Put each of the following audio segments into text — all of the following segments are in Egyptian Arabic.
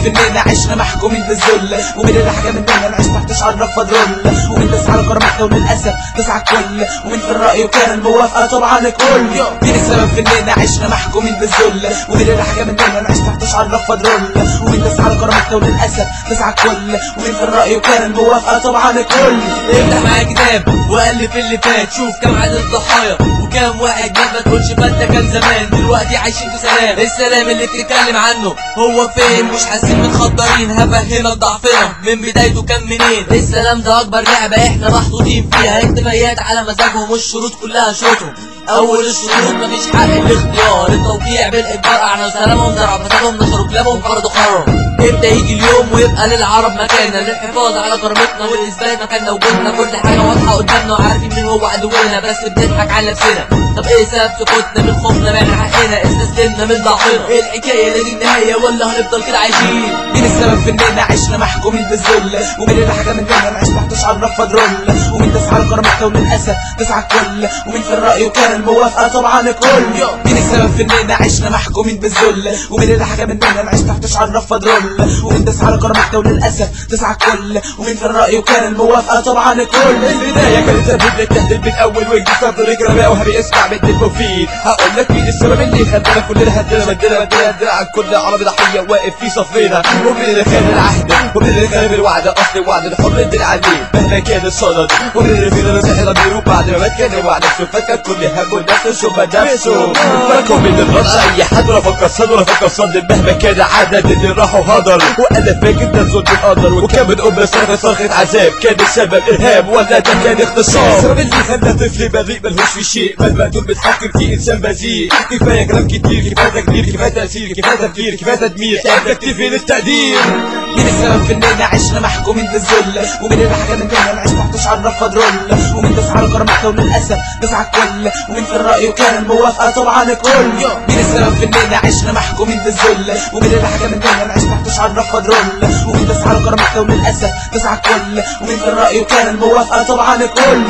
السبب في اننا عشنا محكومين بالذل ومين اللي حكم اننا نعيش تحت شعار رفض رول ومين داس على كرامتنا وللاسف داس على الكل ومين في الراي وكان الموافقه طبعا الكل مين السبب في اننا عشنا محكومين بالذل ومين اللي حكم اننا نعيش تحت شعار رفض رول ومين داس على كرامتنا وللاسف داس على الكل ومين في الراي وكان الموافقه طبعا الكل افتح معايا كتاب وقلب اللي فات شوف كم عدد الضحايا وكم واحد مات ما تقولش فات ده كان زمان دلوقتي عايشين في سلام السلام اللي بتتكلم عنه هو فين مش حاسين متخدرين هفهمك ضعفنا من بدايته كان منين السلام ده اكبر لعبه احنا محطوطين فيها اكتفايات على مزاجهم والشروط كلها شروطهم اول الشروط مفيش حق الاختيار التوقيع بالاجبار اعلنوا سلامهم زرعوا فسادهم نشروا كلابهم فرضوا قرارهم امتى يجي اليوم ويبقى للعرب مكاننا للحفاظ على كرامتنا والاثبات مكاننا وجودنا كل حاجه واضحه قدامنا وعارفين مين هو عدونا بس بنضحك على نفسنا طب ايه سبب سكوتنا من خوفنا من حقنا استسلمنا من ضعفنا ايه الحكايه دي النهايه ولا هنفضل كده عايشين مين السبب في اننا عشنا محكومين بالذل ومين اللي حكم اننا نعيش تحت شعار رفض رول ومين داس على كرامتنا وللاسف داس على الكل ومين في الراي وكان الموافقه طبعا الكل مين السبب في اننا عشنا محكومين بالذل ومين اللي حكم اننا نعيش تحت شعار رفض رول ومين داس على كرامتنا وللاسف داس على الكل ومين في الراي وكان الموافقه طبعا الكل البداية كانت سبب للتهديد من أول وجه صدر رجالة وهبي اسمع من المفيد هقول لك مين السبب اللي خدنا كلنا هدنا مدنا مدنا مدنا عن كل عربي ضحية واقف في صفنا ومين اللي خان العهد ومين اللي خان الوعد أصل الوعد الحر الدين عليه مهما كان الصدد ومين اللي فينا نصح ضميره بعد ما مات كان الوعد نفسه فكر كل همه نفسه ثم نفسه فكوا من الرد أي حد ولا فكر صدر ولا فكر صدر مهما كان عدد اللي راحوا هدر وأنا فاكر ده ظلم القدر وكان من أم صرخة صرخة عذاب كان السبب إرهاب ولا ده كان اغتصاب السبب اللي خلى طفل بريء ملهوش في شيء بل مقتول بتحكم فيه إنسان بذيء كفاية كلام كتير كفاية تكبير كفاية تأثير كفاية تفكير كفاية تدمير تعبت كتير للتقدير مين السبب في اننا عشنا محكومين بالذل ومين اللي حكم اننا نعيش تحت شعار رفض رول ومين داس على كرامتنا وللاسف داس على الكل ومين في الراي وكان الموافقه طبعا الكل مين السبب في اننا عشنا محكومين بالذل ومين اللي حكم اننا نعيش تحت شعار رفض رول ومين داس على كرامتنا وللاسف داس على الكل ومين في الراي وكان الموافقه طبعا الكل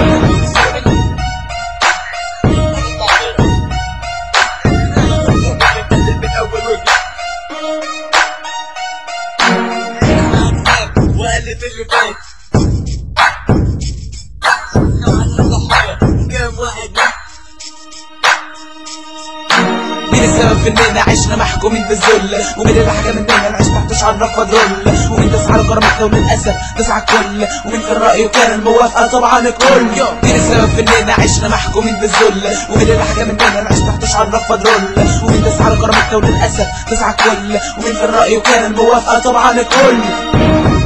من أول وجه وقلب اللي فات كم عدد الضحايا وكم واحد مات مين السبب في اننا عشنا محكومين بالذل ومين اللي حكم اننا نعيش تحت شعار رفض رول ومين داس على كرامتنا وللاسف داس على الكل ومين في الراي وكان الموافقه طبعا الكل مين السبب في اننا عشنا محكومين بالذل ومين اللي حكم اننا نعيش تحت شعار رفض رول ومين داس على كرامتنا وللاسف داس على الكل ومين في الراي وكان الموافقه طبعا الكل